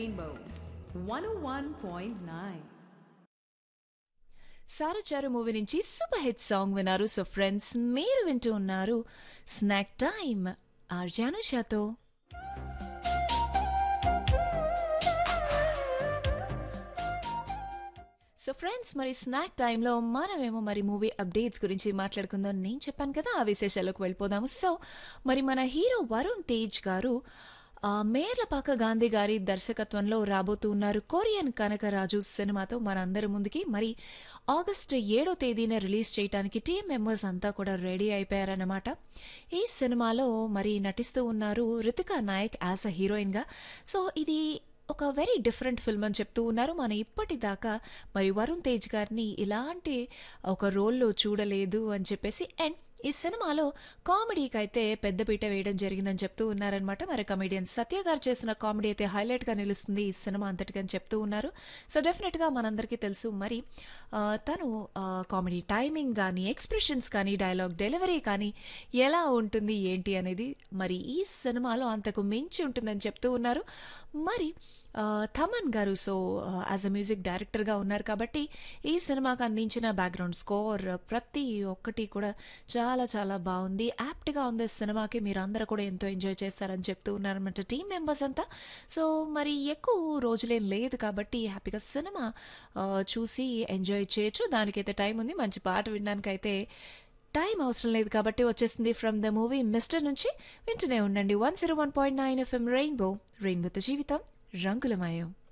Rainbow 101.9. సారచారు movie నుంచి super hit song విన్నారు సో ఫ్రెండ్స్ మీరు వింటూ ఉన్నారు స్నాక్ టైమ్ ఆర్జానుషాతో సో ఫ్రెండ్స్ మరి స్నాక్ టైంలో మనమేమో మరి మూవీ అప్డేట్స్ గురించి మాట్లాడుకుందాం నేను చెప్పాను కదా ఆ విశేషాలకు వెళ్ళిపోదాము సో మరి మన హీరో వరుణ్ తేజ్ గారు ఆ, మేర్లపాక గాంధీ గారి దర్శకత్వంలో రాబోతూ ఉన్నారు కొరియన్ కనకరాజు సినిమాతో మనందరి ముందుకి మరి ఆగస్ట్ ఏడో తేదీన రిలీజ్ చేయడానికి టీం మెంబర్స్ అంతా కూడా రెడీ అయిపోయారన్నమాట ఈ సినిమాలో మరి నటిస్తూ ఉన్నారు రితికా నాయక్ యాజ్ అ హీరోయిన్గా సో ఇది ఒక వెరీ డిఫరెంట్ ఫిల్మ్ అని చెప్తూ ఉన్నారు మనం ఇప్పటిదాకా మరి వరుణ్ తేజ్ గారిని ఇలాంటి ఒక రోల్లో చూడలేదు అని చెప్పేసి అండ్ ఈ సినిమాలో కామెడీకి అయితే పెద్దపీట వేయడం జరిగిందని చెప్తూ ఉన్నారనమాట మరి కమెడియన్ సత్య గారు చేసిన కామెడీ అయితే హైలైట్గా నిలుస్తుంది ఈ సినిమా అంతటిగా అని చెప్తూ ఉన్నారు సో డెఫినెట్గా మనందరికీ తెలుసు మరి ఆ, తను కామెడీ టైమింగ్ కానీ ఎక్స్ప్రెషన్స్ కానీ డైలాగ్ డెలివరీ కానీ ఎలా ఉంటుంది ఏంటి అనేది మరి ఈ సినిమాలో అంతకు మించి ఉంటుందని చెప్తూ ఉన్నారు మరి ఆ, థమన్ గారు సో యాజ్ అ మ్యూజిక్ డైరెక్టర్గా ఉన్నారు కాబట్టి ఈ సినిమాకి అందించిన బ్యాక్గ్రౌండ్ స్కోర్ ప్రతి ఒక్కటి కూడా చాలా చాలా బాగుంది యాప్ట్గా ఉంది సినిమాకి మీరు అందరూ కూడా ఎంతో ఎంజాయ్ చేస్తారని చెప్తూ ఉన్నారన్నమాట టీం మెంబర్స్ అంతా సో మరి ఎక్కువ రోజులేం లేదు కాబట్టి హ్యాపీగా సినిమా ఆ, చూసి ఎంజాయ్ చేయొచ్చు దానికైతే టైం ఉంది మంచి పాట వినడానికైతే టైం అవసరం లేదు కాబట్టి వచ్చేసింది ఫ్రమ్ ద మూవీ మిస్టర్ నుంచి వింటూనే ఉండండి one zero one point nine FM Rainbow రెయిన్బోతో జీవితం రంగులమయం